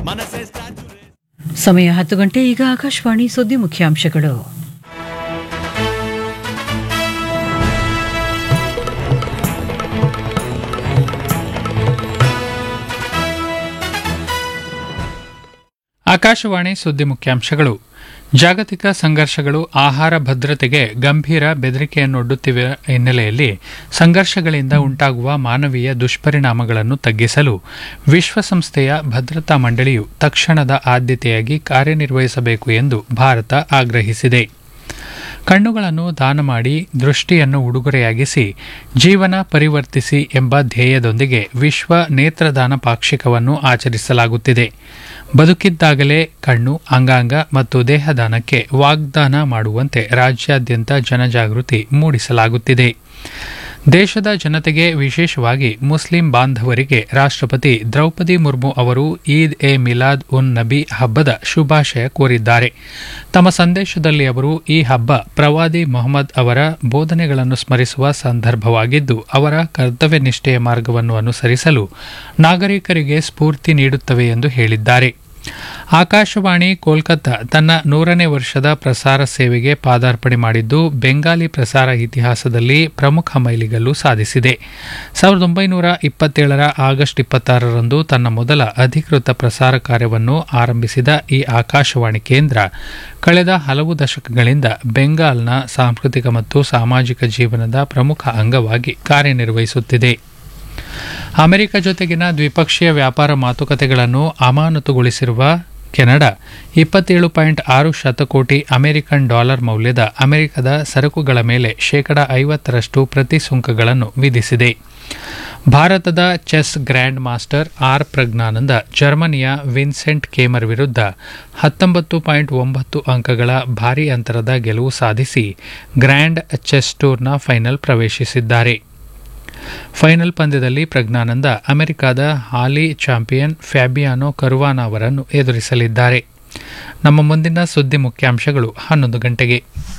ಮನಸ್ಸೇ ಸ್ಟ್ಯಾಚು ಸಮಯ ಹತ್ತು ಗಂಟೆ ಈಗ ಆಕಾಶವಾಣಿ ಸುದ್ದಿ ಮುಖ್ಯಾಂಶಗಳು ಆಕಾಶವಾಣಿ ಸುದ್ದಿ ಮುಖ್ಯಾಂಶಗಳು ಜಾಗತಿಕ ಸಂಘರ್ಷಗಳು ಆಹಾರ ಭದ್ರತೆಗೆ ಗಂಭೀರ ಬೆದರಿಕೆಯನ್ನೊಡ್ಡುತ್ತಿವೆ ಹಿನ್ನೆಲೆಯಲ್ಲಿ ಸಂಘರ್ಷಗಳಿಂದ ಉಂಟಾಗುವ ಮಾನವೀಯ ದುಷ್ಪರಿಣಾಮಗಳನ್ನು ತಗ್ಗಿಸಲು ವಿಶ್ವಸಂಸ್ಥೆಯ ಭದ್ರತಾ ಮಂಡಳಿಯು ತಕ್ಷಣದ ಆದ್ಯತೆಯಾಗಿ ಕಾರ್ಯನಿರ್ವಹಿಸಬೇಕು ಎಂದು ಭಾರತ ಆಗ್ರಹಿಸಿದೆ ಕಣ್ಣುಗಳನ್ನು ದಾನ ಮಾಡಿ ದೃಷ್ಟಿಯನ್ನು ಉಡುಗೊರೆಯಾಗಿಸಿ ಜೀವನ ಪರಿವರ್ತಿಸಿ ಎಂಬ ಧ್ಯೇಯದೊಂದಿಗೆ ವಿಶ್ವ ನೇತ್ರದಾನ ಪಾಕ್ಷಿಕವನ್ನು ಆಚರಿಸಲಾಗುತ್ತಿದೆ ಬದುಕಿದ್ದಾಗಲೇ ಕಣ್ಣು ಅಂಗಾಂಗ ಮತ್ತು ದೇಹದಾನಕ್ಕೆ ವಾಗ್ದಾನ ಮಾಡುವಂತೆ ರಾಜ್ಯಾದ್ಯಂತ ಜನಜಾಗೃತಿ ಮೂಡಿಸಲಾಗುತ್ತಿದೆ ದೇಶದ ಜನತೆಗೆ ವಿಶೇಷವಾಗಿ ಮುಸ್ಲಿಂ ಬಾಂಧವರಿಗೆ ರಾಷ್ಟ್ರಪತಿ ದ್ರೌಪದಿ ಮುರ್ಮು ಅವರು ಈದ್ ಎ ಮಿಲಾದ್ ಉನ್ ನಬಿ ಹಬ್ಬದ ಶುಭಾಶಯ ಕೋರಿದ್ದಾರೆ ತಮ್ಮ ಸಂದೇಶದಲ್ಲಿ ಅವರು ಈ ಹಬ್ಬ ಪ್ರವಾದಿ ಮೊಹಮ್ಮದ್ ಅವರ ಬೋಧನೆಗಳನ್ನು ಸ್ಮರಿಸುವ ಸಂದರ್ಭವಾಗಿದ್ದು ಅವರ ಕರ್ತವ್ಯ ನಿಷ್ಠೆಯ ಮಾರ್ಗವನ್ನು ಅನುಸರಿಸಲು ನಾಗರಿಕರಿಗೆ ಸ್ಫೂರ್ತಿ ನೀಡುತ್ತವೆ ಎಂದು ಹೇಳಿದ್ದಾರೆ ಆಕಾಶವಾಣಿ ಕೋಲ್ಕತ್ತಾ ತನ್ನ ನೂರನೇ ವರ್ಷದ ಪ್ರಸಾರ ಸೇವೆಗೆ ಪಾದಾರ್ಪಣೆ ಮಾಡಿದ್ದು ಬೆಂಗಾಲಿ ಪ್ರಸಾರ ಇತಿಹಾಸದಲ್ಲಿ ಪ್ರಮುಖ ಮೈಲಿಗಲ್ಲು ಸಾಧಿಸಿದೆ ಸಾವಿರದ ಒಂಬೈನೂರ ಇಪ್ಪತ್ತೇಳರ ಆಗಸ್ಟ್ ಇಪ್ಪತ್ತಾರರಂದು ತನ್ನ ಮೊದಲ ಅಧಿಕೃತ ಪ್ರಸಾರ ಕಾರ್ಯವನ್ನು ಆರಂಭಿಸಿದ ಈ ಆಕಾಶವಾಣಿ ಕೇಂದ್ರ ಕಳೆದ ಹಲವು ದಶಕಗಳಿಂದ ಬೆಂಗಾಲ್ನ ಸಾಂಸ್ಕೃತಿಕ ಮತ್ತು ಸಾಮಾಜಿಕ ಜೀವನದ ಪ್ರಮುಖ ಅಂಗವಾಗಿ ಕಾರ್ಯನಿರ್ವಹಿಸುತ್ತಿದೆ ಅಮೆರಿಕ ಜೊತೆಗಿನ ದ್ವಿಪಕ್ಷೀಯ ವ್ಯಾಪಾರ ಮಾತುಕತೆಗಳನ್ನು ಅಮಾನತುಗೊಳಿಸಿರುವ ಕೆನಡಾ ಇಪ್ಪತ್ತೇಳು ಪಾಯಿಂಟ್ ಆರು ಶತಕೋಟಿ ಅಮೆರಿಕನ್ ಡಾಲರ್ ಮೌಲ್ಯದ ಅಮೆರಿಕದ ಸರಕುಗಳ ಮೇಲೆ ಶೇಕಡಾ ಐವತ್ತರಷ್ಟು ಪ್ರತಿ ಸುಂಕಗಳನ್ನು ವಿಧಿಸಿದೆ ಭಾರತದ chess grandmaster R Praggnanandhaa ಜರ್ಮನಿಯ ವಿನ್ಸೆಂಟ್ ಕೇಮರ್ ವಿರುದ್ಧ ಹತ್ತೊಂಬತ್ತು ಪಾಯಿಂಟ್ ಒಂಬತ್ತು ಅಂಕಗಳ ಭಾರೀ ಅಂತರದ ಗೆಲುವು ಸಾಧಿಸಿ ಗ್ರ್ಯಾಂಡ್ ಚೆಸ್ ಟೂರ್ನ ಫೈನಲ್ ಪ್ರವೇಶಿಸಿದ್ದಾರೆ ಫೈನಲ್ ಪಂದ್ಯದಲ್ಲಿ ಪ್ರಜ್ಞಾನಂದ ಅಮೆರಿಕದ ಹಾಲಿ ಚಾಂಪಿಯನ್ ಫ್ಯಾಬಿಯಾನೋ ಕರುವಾನ ಅವರನ್ನು ಎದುರಿಸಲಿದ್ದಾರೆ ನಮ್ಮ ಮುಂದಿನ ಸುದ್ದಿ ಮುಖ್ಯಾಂಶಗಳು ಹನ್ನೊಂದು ಗಂಟೆಗೆ